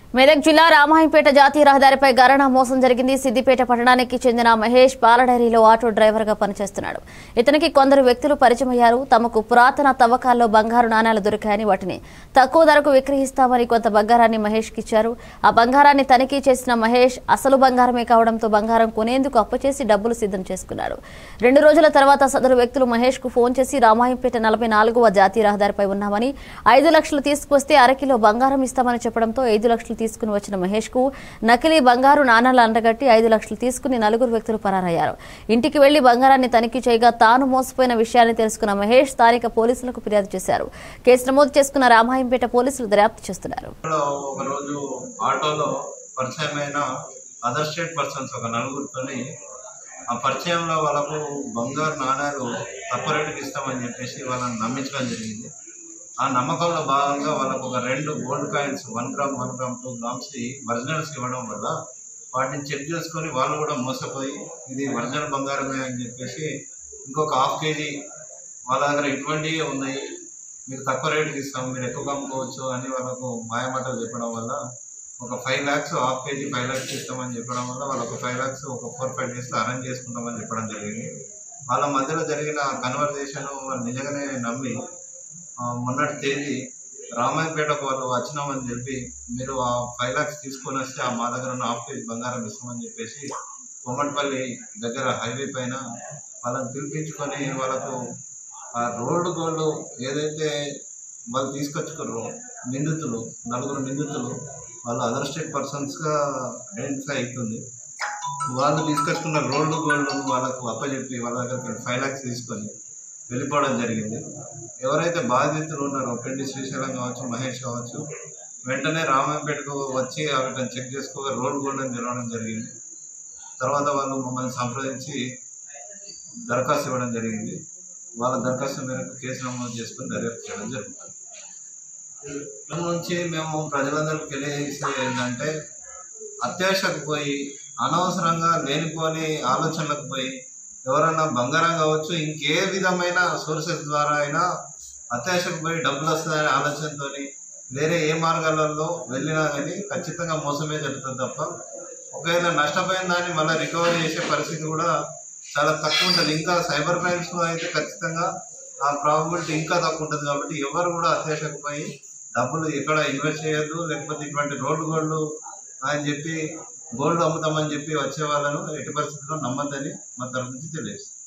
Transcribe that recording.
మెదక్ జిల్లా రామాయంపేట జాతీయ రహదారిపై గరణ మోసం జరిగింది సిద్దిపేట పట్టణానికి చెందిన మహేష్ పాలడైరీలో ఆటో డ్రైవర్ గా పనిచేస్తున్నాడు ఇతనికి కొందరు వ్యక్తులు పరిచయమయ్యారు తమకు పురాతన తవ్వకాల్లో బంగారు నాణాలు దొరికాయని వాటిని తక్కువ ధరకు విక్రయిస్తామని కొంత బంగారాన్ని మహేష్ కి ఇచ్చారు ఆ బంగారాన్ని తనిఖీ చేసిన మహేష్ అసలు బంగారమే కావడంతో బంగారం కొనేందుకు అప్పు చేసి డబ్బులు సిద్ధం చేసుకున్నాడు రెండు రోజుల తర్వాత సదరు వ్యక్తులు మహేష్ కు ఫోన్ చేసి రామాయంపేట నలభై నాలుగవ జాతీయ రహదారిపై ఉన్నామని ఐదు లక్షలు తీసుకొస్తే అరకిలో బంగారం ఇస్తామని చెప్పడంతో ఐదు లక్షలు తీసుకుని వచ్చిన మహేష్ కు నకిలీ బంగారు నాణాలు అంటగట్టి ఐదు లక్షలు తీసుకుని నలుగురు వ్యక్తులు పరారయ్యారు ఇంటికి వెళ్లి బంగారాన్ని తనిఖీ చేయగా తాను మోసపోయిన విషయాన్ని తెలుసుకున్న మహేష్ స్థానిక పోలీసులకు ఫిర్యాదు చేశారు కేసు నమోదు చేసుకున్న రామాయంపేట పోలీసులు దర్యాప్తు చేస్తున్నారు లో ఒకరోజు ఆటోలో పరిచయమైన అదర్ స్టేట్ పర్సన్స్ ఒక నలుగురితోని ఆ పరిచయంలో వాళ్ళకు బంగారు నాణాలు తక్కువ రేటుకి ఇస్తామని చెప్పేసి వాళ్ళని నమ్మించడం జరిగింది ఆ నమ్మకంలో భాగంగా వాళ్ళకు ఒక రెండు gold coins one gram one gram two grams originals ఇవ్వడం వల్ల వాటిని చెక్ చేసుకొని వాళ్ళు కూడా మోసపోయి ఇది ఒరిజినల్ బంగారమే అని చెప్పేసి ఇంకొక హాఫ్ కేజీ వాళ్ళ దగ్గర ఇటువంటివి ఉన్నాయి మీరు తక్కువ రేటుకి ఇస్తాం మీరు ఎక్కువ అమ్ముకోవచ్చు అని వాళ్ళకు మాయమాటలు చెప్పడం వల్ల ఒక five lakhs half KG five lakhs ఇస్తామని చెప్పడం వల్ల వాళ్ళు ఒక ఫైవ్ ల్యాక్స్ ఒక ఫోర్ ఫైవ్ డేస్లో అరేంజ్ చేసుకుంటామని చెప్పడం జరిగింది వాళ్ళ మధ్యలో జరిగిన కన్వర్జేషన్ వాళ్ళు నిజంగానే నమ్మి ఆ, మొన్నటి తేదీ రామాయపేటకు వాళ్ళు వచ్చినామని చెప్పి మీరు ఆ ఫైవ్ ల్యాక్స్ తీసుకొని వస్తే ఆ మా దగ్గర ఉన్న హాఫ్ కేజీ బంగారం ఇస్తామని చెప్పేసి కొమ్మటిపల్లి దగ్గర హైవే పైన వాళ్ళని పిలిపించుకొని వాళ్ళకు ఆ రోడ్డు గోల్డ్ ఏదైతే వాళ్ళు తీసుకొచ్చుకుర్రో నిందితులు నలుగురు నిందితులు వాళ్ళు అదర్ స్టేట్ పర్సన్స్గా ఐడెంటిఫై అవుతుంది వాళ్ళు తీసుకొచ్చుకున్న రోడ్డు గోల్డ్ వాళ్ళకు అప్పచెప్పి వాళ్ళ దగ్గరికి ఫైవ్ ల్యాక్స్ తీసుకొని వెళ్ళిపోవడం జరిగింది ఎవరైతే బాధితులు ఉన్నారో పెండి శ్రీశైలం కావచ్చు మహేష్ కావచ్చు వెంటనే రామాయంపేటకు వచ్చి వాటిని చెక్ చేసుకోగా రోడ్ గోల్డ్ అని తెలవడం జరిగింది తర్వాత వాళ్ళు మమ్మల్ని సంప్రదించి దరఖాస్తు ఇవ్వడం జరిగింది వాళ్ళ దరఖాస్తు మేరకు కేసు నమోదు చేసుకుని దర్యాప్తు చేయడం జరుగుతుంది ఇప్పటి నుంచి మేము ప్రజలందరికీ తెలియజేసేది ఏంటంటే అత్యాశకు పోయి అనవసరంగా లేనిపోని ఆలోచనలకు పోయి ఎవరైనా బంగారం కావచ్చు ఇంకే విధమైన సోర్సెస్ ద్వారా అయినా అత్యాశకు పోయి డబ్బులు వస్తుందనే ఆలోచనతో వేరే ఏ మార్గాలలో వెళ్ళినా కానీ ఖచ్చితంగా మోసమే జరుగుతుంది తప్ప ఒకవేళ నష్టపోయిన దాన్ని మళ్ళీ రికవరీ చేసే పరిస్థితి కూడా చాలా తక్కువ ఉంటుంది ఇంకా సైబర్ క్రైమ్స్లో అయితే ఖచ్చితంగా ఆ ప్రాబిలిటీ ఇంకా తక్కువ ఉంటుంది కాబట్టి ఎవరు కూడా అత్యాశకు పోయి డబ్బులు ఎక్కడ ఇన్వెస్ట్ చేయొద్దు లేకపోతే ఇటువంటి రోడ్డు గోల్డ్ అని చెప్పి గోల్డ్ అమ్ముతామని చెప్పి వచ్చే వాళ్ళను ఎట్టి పరిస్థితుల్లో నమ్మద్దని మా తరఫు నుంచి తెలియజేస్తాం